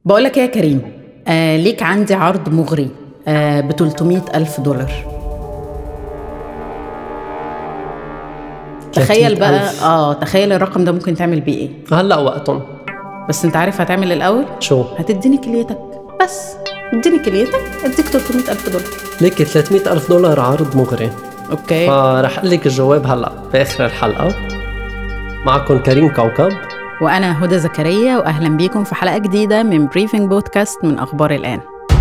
بقولك يا كريم آه ليك عندي عرض مغري آه ب 300 ألف دولار تخيل بقى 300,000. اه تخيل الرقم ده ممكن تعمل بيه ايه هلا وقتهم بس انت عارف هتعمل الاول شو هتديني كليتك بس اديني كليتك اديك 300 ألف دولار ليك 300 ألف دولار عرض مغري اوكي فرح أقول لك الجواب هلا بآخر الحلقة معكم كريم كوكب وانا هدى زكريا واهلا بيكم في حلقه جديده من بريفنج بودكاست من اخبار الان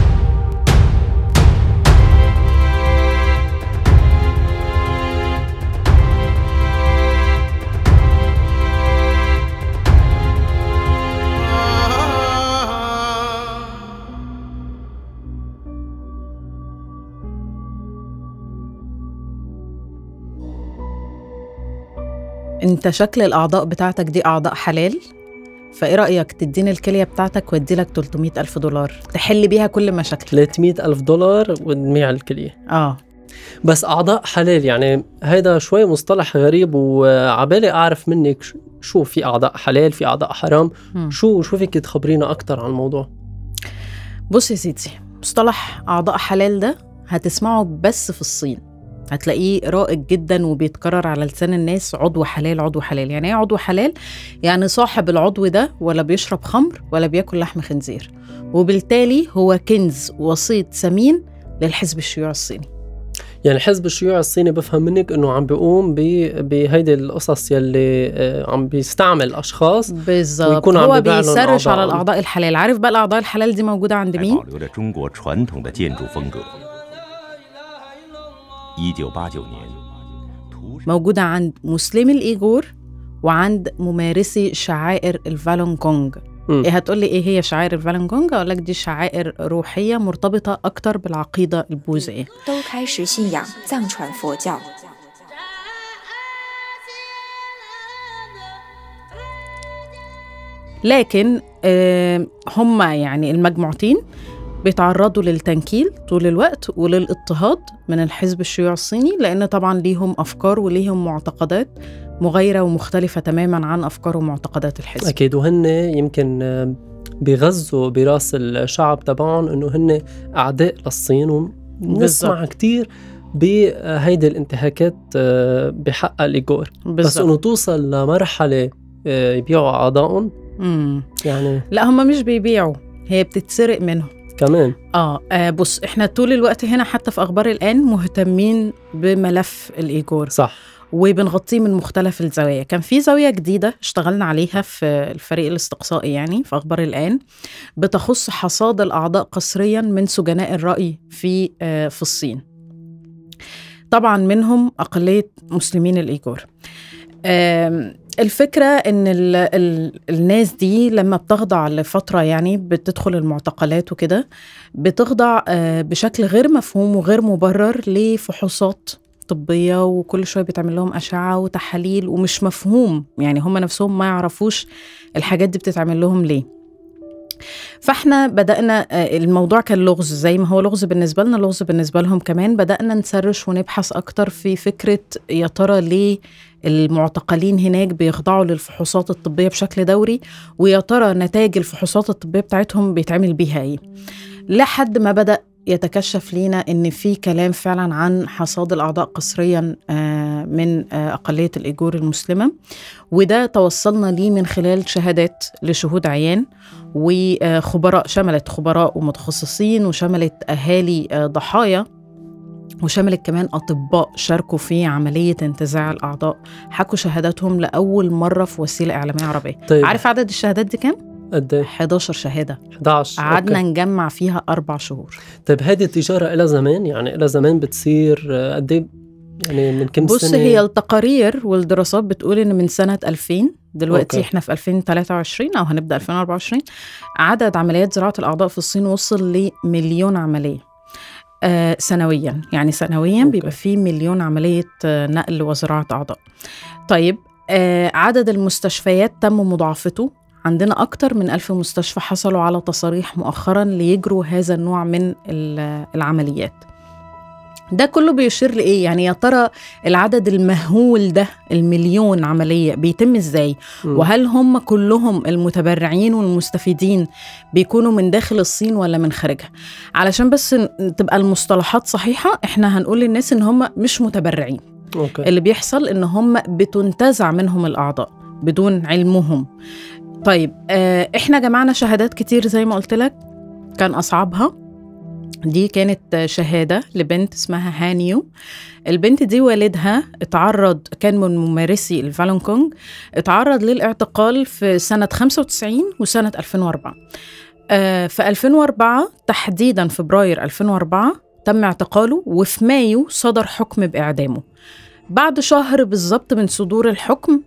انت شكل الاعضاء بتاعتك دي اعضاء حلال فايه رايك تديني الكليه بتاعتك وادي لك 300 الف دولار تحل بيها كل مشاكلك 300 ألف دولار ودميع الكلية اه بس أعضاء حلال يعني هيدا شوي مصطلح غريب وعبالي أعرف منك ش- شو في أعضاء حلال في أعضاء حرام مم. شو شو فيك تخبرينا أكتر عن الموضوع بص يا سيدي مصطلح اعضاء حلال ده هتسمعه بس في الصين هتلاقيه رائج جدا وبيتكرر على لسان الناس عضو حلال عضو حلال يعني ايه عضو حلال يعني صاحب العضو ده ولا بيشرب خمر ولا بياكل لحم خنزير وبالتالي هو كنز وسيط ثمين للحزب الشيوعي الصيني يعني حزب الشيوعي الصيني بفهم منك انه عم بيقوم ب- بهيدي القصص يلي آه، عم بيستعمل اشخاص بالظبط ويكون عم هو بيبيع لهم بيسرش على أعضاء. الاعضاء الحلال عارف بقى الاعضاء الحلال دي موجوده عند 还 مين 保留着中国传统的建筑风格。一九八九年，图上 موجوده عند مسلمي الايجور وعند ممارسي شعائر الفالون جونج مم. ايه هتقول لي ايه هي شعائر الفالون جونج اقول لك دي شعائر روحيه مرتبطه اكتر بالعقيده البوذيه 都开始信仰藏传佛教。 لكن آه، هم يعني المجموعتين بيتعرضوا للتنكيل طول الوقت وللاضطهاد من الحزب الشيوعي الصيني لان طبعا ليهم افكار وليهم معتقدات مغايره ومختلفه تماما عن افكار ومعتقدات الحزب اكيد وهن يمكن آه، بغزوا براس الشعب تبعهم انه هن اعداء للصين ونسمع بالضبط. كتير بهيدي الانتهاكات آه، بحق الايجور بس بالظبط انه توصل لمرحله آه، يبيعوا اعضائهم مم. يعني لا هم مش بيبيعوا هي بتتسرق منهم كمان آه, اه بص احنا طول الوقت هنا حتى في اخبار الان مهتمين بملف الايجور صح وبنغطيه من مختلف الزوايا كان في زاوية جديدة اشتغلنا عليها في الفريق الاستقصائي يعني في أخبار الآن بتخص حصاد الأعضاء قسريا من سجناء الرأي في آه، في الصين طبعا منهم أقلية مسلمين الإيجور آم، الفكرة إن ال ال الناس دي لما بتخضع لفترة يعني بتدخل المعتقلات وكده بتخضع آه، بشكل غير مفهوم وغير مبرر لفحوصات طبية وكل شوية بيتعمل لهم أشعة وتحاليل ومش مفهوم يعني هم نفسهم ما يعرفوش الحاجات دي بتتعمل لهم ليه فاحنا بدأنا آه، الموضوع كان لغز زي ما هو لغز بالنسبة لنا لغز بالنسبة لهم كمان بدأنا نسرش ونبحث أكتر في فكرة يا ترى ليه المعتقلين هناك بيخضعوا للفحوصات الطبية بشكل دوري ويا ترى نتائج الفحوصات الطبية بتاعتهم بيتعمل بيها ايه لحد ما بدأ يتكشف لينا ان في كلام فعلا عن حصاد الاعضاء قسريا آه، من آه، اقليه الايجور المسلمه وده توصلنا ليه من خلال شهادات لشهود عيان وخبراء شملت خبراء ومتخصصين وشملت اهالي آه، ضحايا وشملت كمان اطباء شاركوا في عمليه انتزاع الاعضاء حكوا شهاداتهم لاول مره في وسيله اعلاميه عربيه طيب عارف عدد الشهادات دي كام قد ايه 11 شهاده 11 قعدنا أوكي. نجمع فيها اربع شهور طيب هذه التجاره لها زمان يعني لها زمان بتصير آه، قد ايه يعني من كم بص سنه هي التقارير والدراسات بتقول ان من سنه 2000 دلوقتي أوكي. أوكي. احنا في 2023 او هنبدا 2024 عدد عمليات زراعه الاعضاء في الصين وصل لمليون عمليه آه سنويا يعني سنويا أوكي. بيبقى فيه مليون عمليه آه نقل وزراعه اعضاء طيب آه عدد المستشفيات تم مضاعفته عندنا أكتر من ألف مستشفى حصلوا على تصاريح مؤخرا ليجروا هذا النوع من ال- العمليات ده كله بيشير لايه يعني يا ترى العدد المهول ده المليون عمليه بيتم ازاي مم. وهل هم كلهم المتبرعين والمستفيدين بيكونوا من داخل الصين ولا من خارجها علشان بس ن- تبقى المصطلحات صحيحه احنا هنقول للناس ان هم مش متبرعين اوكي اللي بيحصل ان هم بتنتزع منهم الاعضاء بدون علمهم طيب آه احنا جمعنا شهادات كتير زي ما قلت لك كان اصعبها دي كانت شهادة لبنت اسمها هانيو البنت دي والدها اتعرض كان من ممارسي الفالون كونج اتعرض للاعتقال في سنة 95 وسنة 2004 آه في 2004 تحديدا فبراير 2004 تم اعتقاله وفي مايو صدر حكم بإعدامه بعد شهر بالظبط من صدور الحكم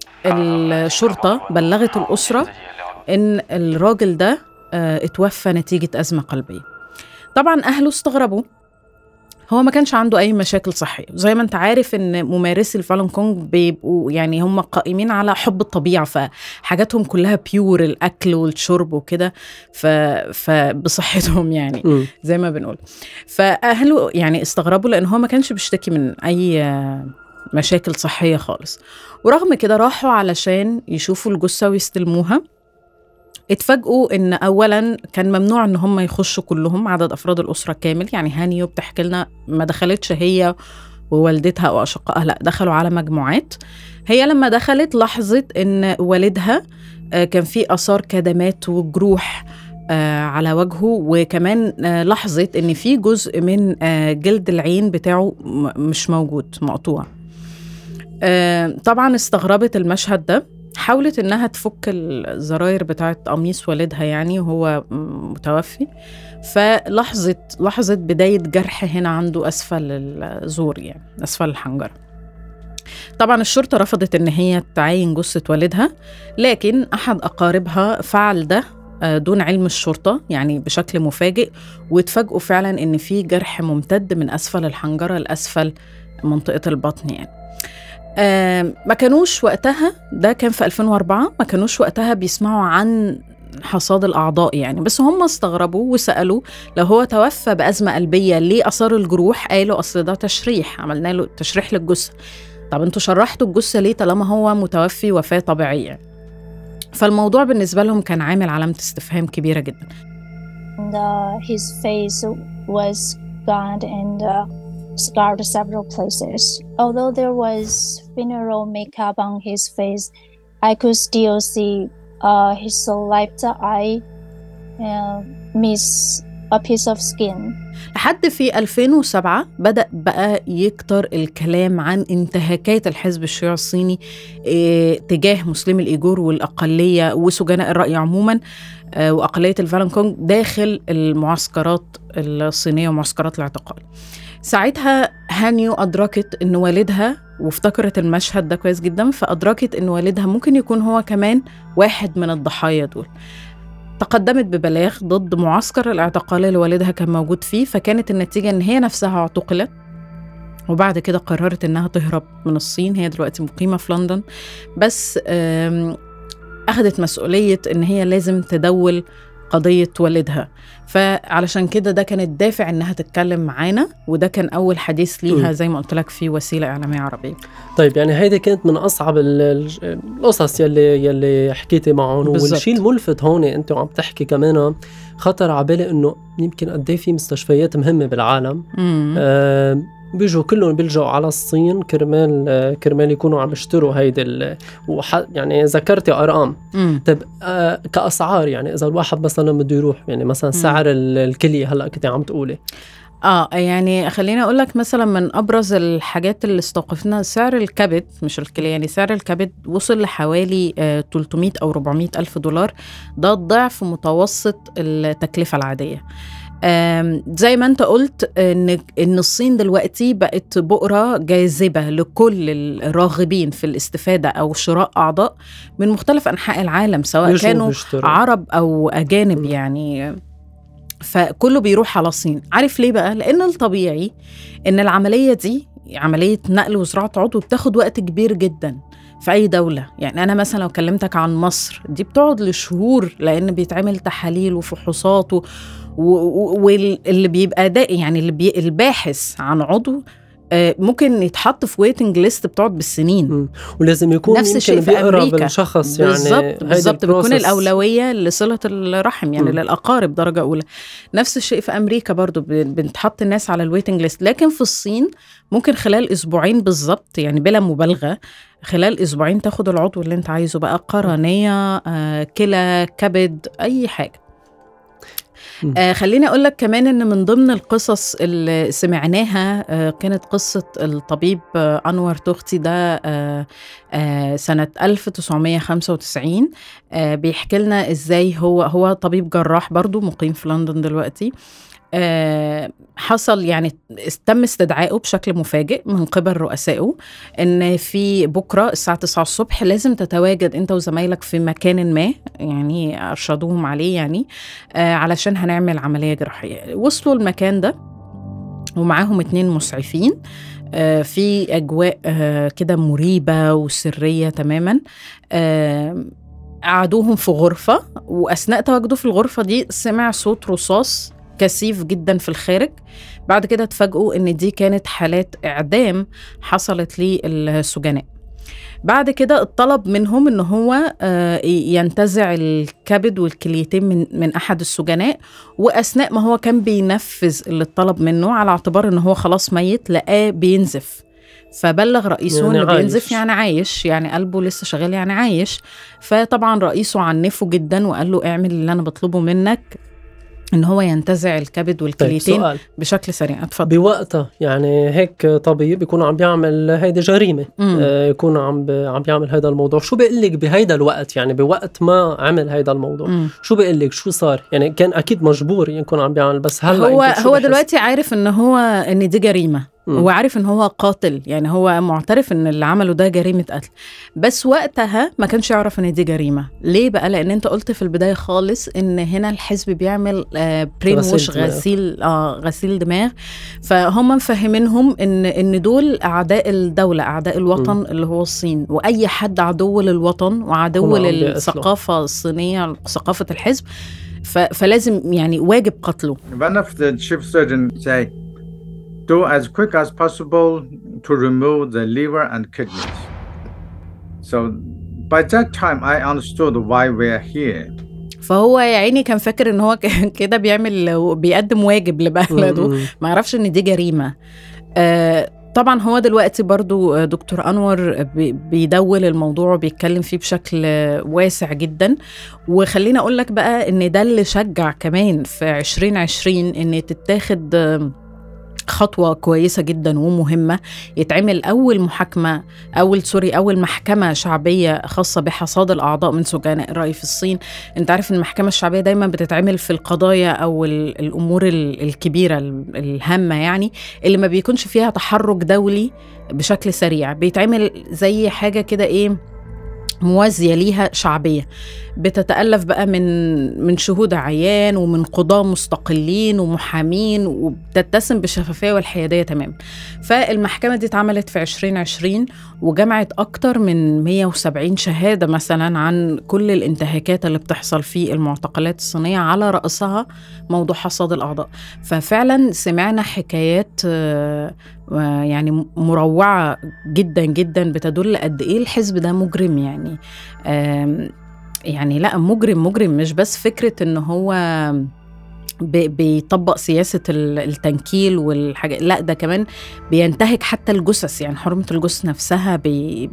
الشرطة بلغت الأسرة إن الراجل ده آه، اتوفى نتيجة أزمة قلبية طبعا أهله استغربوا هو ما كانش عنده أي مشاكل صحية زي ما أنت عارف إن ممارسي الفالون كونج بيبقوا يعني هم قائمين على حب الطبيعة فحاجاتهم كلها بيور الأكل والشرب وكده ف... فبصحتهم يعني مم. زي ما بنقول فاهله يعني استغربوا لان هو ما كانش بيشتكي من اي آه، مشاكل صحيه خالص ورغم كده راحوا علشان يشوفوا الجثه ويستلموها اتفاجئوا ان اولا كان ممنوع ان هم يخشوا كلهم عدد افراد الاسره كامل يعني هانيو بتحكي لنا ما دخلتش هي ووالدتها او اشقائها لا دخلوا على مجموعات هي لما دخلت لاحظت ان والدها آه، كان في اثار كدمات وجروح آه، على وجهه وكمان آه، لاحظت ان في جزء من آه، جلد العين بتاعه م- مش موجود مقطوع آه، طبعا استغربت المشهد ده حاولت انها تفك الزراير بتاعت قميص والدها يعني وهو م- متوفي فلاحظت لاحظت بدايه جرح هنا عنده اسفل الزور يعني اسفل الحنجره طبعا الشرطه رفضت ان هي تعاين جثه والدها لكن احد اقاربها فعل ده آه، دون علم الشرطه يعني بشكل مفاجئ واتفاجئوا فعلا ان في جرح ممتد من اسفل الحنجره لاسفل منطقه البطن يعني آه، ما كانوش وقتها ده كان في 2004 ما كانوش وقتها بيسمعوا عن حصاد الأعضاء يعني بس هم استغربوا وسألوا لو هو توفى بأزمة قلبية ليه أثار الجروح قالوا أصل ده تشريح عملنا له تشريح للجثة طب انتوا شرحتوا الجثة ليه طالما هو متوفي وفاة طبيعية فالموضوع بالنسبة لهم كان عامل علامة استفهام كبيرة جدا and uh, his face was gone and uh, scarred several places. Although there was funeral makeup on his face, I could still see uh, his left eye uh, miss a piece of skin. لحد في 2007 بدأ بقى يكتر الكلام عن انتهاكات الحزب الشيوعي الصيني إيه تجاه مسلمي الإيجور والأقلية وسجناء الرأي عموما آه، وأقلية الفالون كونج داخل المعسكرات الصينية ومعسكرات الاعتقال ساعتها هانيو أدركت إن والدها وافتكرت المشهد ده كويس جدا فأدركت إن والدها ممكن يكون هو كمان واحد من الضحايا دول تقدمت ببلاغ ضد معسكر الاعتقال اللي والدها كان موجود فيه فكانت النتيجة إن هي نفسها اعتقلت وبعد كده قررت إنها تهرب من الصين هي دلوقتي مقيمة في لندن بس آم، أخذت مسؤولية إن هي لازم تدول قضية والدها فعلشان كده ده كان الدافع إنها تتكلم معانا وده كان أول حديث ليها م. زي ما قلت لك في وسيلة إعلامية عربية طيب يعني هيدي كانت من اصعب ال- ال- القصص يلي يلي حكيتي معهم بالضبط. والشيء الملفت هون انت وعم تحكي كمان خطر على بالي انه يمكن قد إيه في مستشفيات مهمه بالعالم مم. آه بيجوا كلهم بيلجوا على الصين كرمال آه كرمال يكونوا عم يشتروا هيدي ال- وح يعني ذكرتي ارقام مم. طيب آه كاسعار يعني اذا الواحد مثلا بده يروح يعني مثلا سعر ال- الكليه هلا كنت عم تقولي اه يعني خليني اقول لك مثلا من ابرز الحاجات اللي استوقفنا سعر الكبد مش الكليه يعني سعر الكبد وصل لحوالي آه 300 او 400 الف دولار ده ضعف متوسط التكلفه العاديه آم، زي ما انت قلت ان ان الصين دلوقتي بقت بؤره جاذبه لكل الراغبين في الاستفاده او شراء اعضاء من مختلف انحاء العالم سواء بيجوا كانوا بيشتروا. عرب او اجانب م. يعني فكله بيروح على الصين عارف ليه بقى لان الطبيعي ان العمليه دي عمليه نقل وزراعه عضو بتاخد وقت كبير جدا في اي دوله يعني انا مثلا لو كلمتك عن مصر دي بتقعد لشهور لان بيتعمل تحاليل وفحوصات و- و- واللي بيبقى ده يعني اللي بي الباحث عن عضو آه، ممكن يتحط في ويتنج ليست بتقعد بالسنين مم. ولازم يكون نفس يمكن الشيء في بيقرا أمريكا. بالشخص يعني بالظبط هيدي بالظبط بتكون البروسس. الاولويه لصله الرحم يعني مم. للاقارب درجه اولى نفس الشيء في امريكا برضو ب- بنتحط الناس على الويتنج ليست لكن في الصين ممكن خلال اسبوعين بالظبط يعني بلا مبالغه خلال اسبوعين تاخد العضو اللي انت عايزه بقى قرنيه آه، كلى كبد اي حاجه مم. آه خليني اقول لك كمان ان من ضمن القصص اللي سمعناها آه كانت قصه الطبيب آه انور توختي ده آه آه سنه 1995 آه بيحكي لنا ازاي هو هو طبيب جراح برضو مقيم في لندن دلوقتي آه، حصل يعني تم استدعائه بشكل مفاجئ من قبل رؤسائه ان في بكره الساعه 9 الصبح لازم تتواجد انت وزمايلك في مكان ما يعني ارشدوهم عليه يعني آه، علشان هنعمل عمليه جراحيه وصلوا المكان ده ومعاهم اتنين مسعفين آه، في اجواء آه، كده مريبه وسريه تماما آه، قعدوهم في غرفه واثناء تواجده في الغرفه دي سمع صوت رصاص كثيف جدا في الخارج بعد كده اتفاجئوا ان دي كانت حالات اعدام حصلت للسجناء بعد كده الطلب منهم ان هو آه، ينتزع الكبد والكليتين من من احد السجناء واثناء ما هو كان بينفذ اللي اتطلب منه على اعتبار ان هو خلاص ميت لقاه بينزف فبلغ رئيسه يعني انه بينزف عايش. يعني عايش يعني قلبه لسه شغال يعني عايش فطبعا رئيسه عنفه جدا وقال له اعمل اللي انا بطلبه منك ان هو ينتزع الكبد طيب والكليتين سؤال بشكل سريع اتفضل بوقتها يعني هيك طبيب يكون عم بيعمل هيدي جريمه مم. آه، يكون عم ب- عم بيعمل هذا الموضوع شو بيقول لك بهيدا الوقت يعني بوقت ما عمل هيدا الموضوع مم. شو بيقول لك شو صار يعني كان اكيد مجبور يكون عم بيعمل بس هلا هو يمكن شو هو بحس؟ دلوقتي عارف ان هو ان دي جريمه مم. هو عارف ان هو قاتل يعني هو معترف ان اللي عمله ده جريمه قتل بس وقتها ما كانش يعرف ان دي جريمه ليه بقى لان انت قلت في البدايه خالص ان هنا الحزب بيعمل آه برين غسيل ووش دماغ. غسيل اه غسيل دماغ فهم مفهمينهم ان ان دول اعداء الدوله اعداء الوطن مم. اللي هو الصين واي حد عدو للوطن وعدو هم عم بيقتلوا. للثقافه الصينيه ثقافه الحزب ف- فلازم يعني واجب قتله One of the chief surgeons say, do as quick as possible to remove the liver and kidneys. So by that time, I understood why we're here. فهو يا عيني كان فاكر ان هو ك- كده بيعمل بيقدم واجب لبلده مم. ما يعرفش ان دي جريمه آه طبعا هو دلوقتي برضو آه، دكتور انور بي- بيدول الموضوع وبيتكلم فيه بشكل آه، واسع جدا وخليني اقول لك بقى ان ده اللي شجع كمان في 2020 ان تتاخد آه، خطوة كويسة جدا ومهمة يتعمل أول محاكمة أول سوري أول محكمة شعبية خاصة بحصاد الأعضاء من سجناء الرأي في الصين أنت عارف إن المحكمة الشعبية دايما بتتعمل في القضايا أو ال- الأمور ال- الكبيرة ال- الهامة يعني اللي ما بيكونش فيها تحرك دولي بشكل سريع بيتعمل زي حاجة كده إيه موازية ليها شعبية بتتألف بقى من من شهود عيان ومن قضاة مستقلين ومحامين وبتتسم بالشفافية والحيادية تمام فالمحكمة دي اتعملت في 2020 وجمعت أكتر من 170 شهادة مثلا عن كل الانتهاكات اللي بتحصل في المعتقلات الصينية على رأسها موضوع حصاد الأعضاء ففعلا سمعنا حكايات آه، آه، يعني مروعة جدا جدا بتدل قد إيه الحزب ده مجرم يعني آم، يعني لا مجرم مجرم مش بس فكرة إن هو بي- بيطبق سياسة ال- التنكيل والحاجة لا ده كمان بينتهك حتى الجثث يعني حرمة الجثث نفسها بي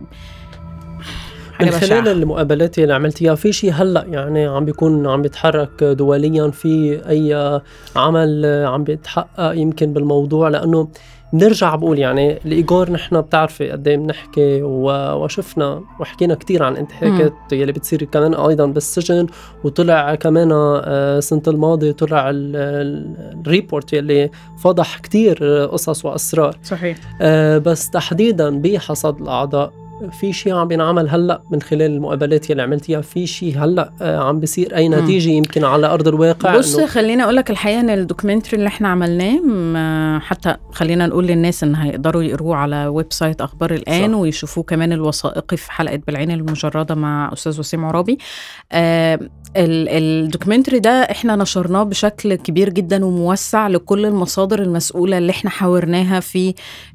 حاجة من خلال بشعة. المقابلات اللي عملتيها في شيء هلا يعني عم بيكون عم بيتحرك دوليا في اي عمل عم بيتحقق يمكن بالموضوع لانه بنرجع بقول يعني الايجور نحن بتعرفي قد ايه بنحكي و- وشفنا وحكينا كثير عن انتهاكات يلي بتصير كمان ايضا بالسجن وطلع كمان آه، السنه الماضيه طلع ال- ال- الريبورت يلي فضح كثير قصص واسرار صحيح آه، بس تحديدا بحصاد الاعضاء في شيء عم بينعمل هلا من خلال المقابلات اللي عملتيها في شيء هلا آه، عم بيصير اي نتيجه يمكن على ارض الواقع بص خليني اقول لك الحقيقه ان الدوكيومنتري اللي احنا عملناه حتى خلينا نقول للناس ان هيقدروا يقروه على ويب سايت اخبار الان صح. ويشوفوه كمان الوثائقي في حلقه بالعين المجرده مع استاذ وسيم عرابي آه الدوكيومنتري ده احنا نشرناه بشكل كبير جدا وموسع لكل المصادر المسؤوله اللي احنا حاورناها في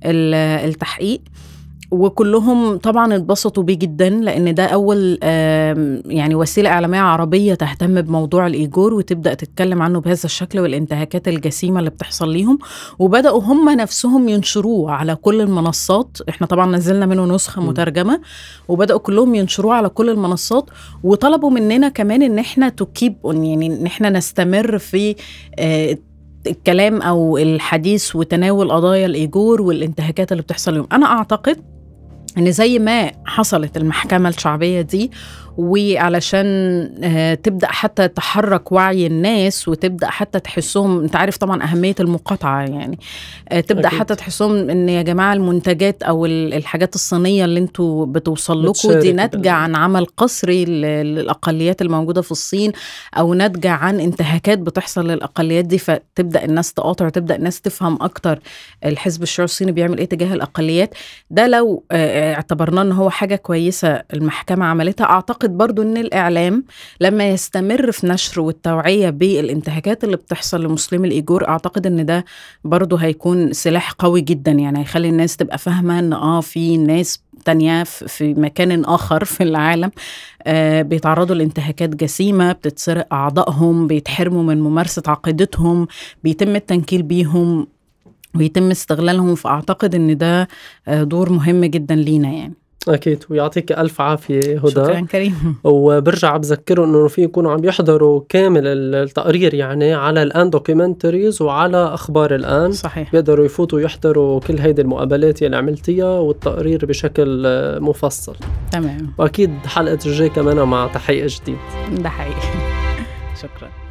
التحقيق وكلهم طبعا اتبسطوا بيه جدا لان ده اول يعني وسيله اعلاميه عربيه تهتم بموضوع الايجور وتبدا تتكلم عنه بهذا الشكل والانتهاكات الجسيمه اللي بتحصل ليهم وبداوا هم نفسهم ينشروه على كل المنصات احنا طبعا نزلنا منه نسخه مترجمه وبداوا كلهم ينشروه على كل المنصات وطلبوا مننا كمان ان احنا تكيب يعني ان احنا نستمر في آه، الكلام او الحديث وتناول قضايا الايجور والانتهاكات اللي بتحصل اليوم انا اعتقد ان زي ما حصلت المحكمه الشعبيه دي وعلشان آه، تبدا حتى تحرك وعي الناس وتبدا حتى تحسهم انت عارف طبعا اهميه المقاطعه يعني آه، تبدا أكيد. حتى تحسهم ان يا جماعه المنتجات او الحاجات الصينيه اللي انتوا بتوصل لكم دي ناتجه عن عمل قسري للاقليات الموجوده في الصين او ناتجه عن انتهاكات بتحصل للاقليات دي فتبدا الناس تقاطع وتبدا الناس تفهم اكتر الحزب الشيوعي الصيني بيعمل ايه تجاه الاقليات ده لو آه، اعتبرناه ان هو حاجه كويسه المحكمه عملتها اعتقد اعتقد برضو ان الاعلام لما يستمر في نشر والتوعيه بالانتهاكات اللي بتحصل لمسلمي الايجور اعتقد ان ده برضو هيكون سلاح قوي جدا يعني هيخلي الناس تبقى فاهمه ان اه في ناس تانية في مكان آخر في العالم آه بيتعرضوا لانتهاكات جسيمة بتتسرق أعضائهم بيتحرموا من ممارسة عقيدتهم بيتم التنكيل بيهم ويتم استغلالهم فأعتقد أن ده آه، دور مهم جدا لينا يعني اكيد ويعطيك الف عافيه هدى شكرا كريم وبرجع بذكرهم انه في يكونوا عم يحضروا كامل التقرير يعني على الان دوكيومنتريز وعلى اخبار الان صحيح بيقدروا يفوتوا يحضروا كل هيدي المقابلات اللي عملتيها والتقرير بشكل مفصل تمام واكيد حلقه الجاي كمان مع تحقيق جديد ده حقيقي شكرا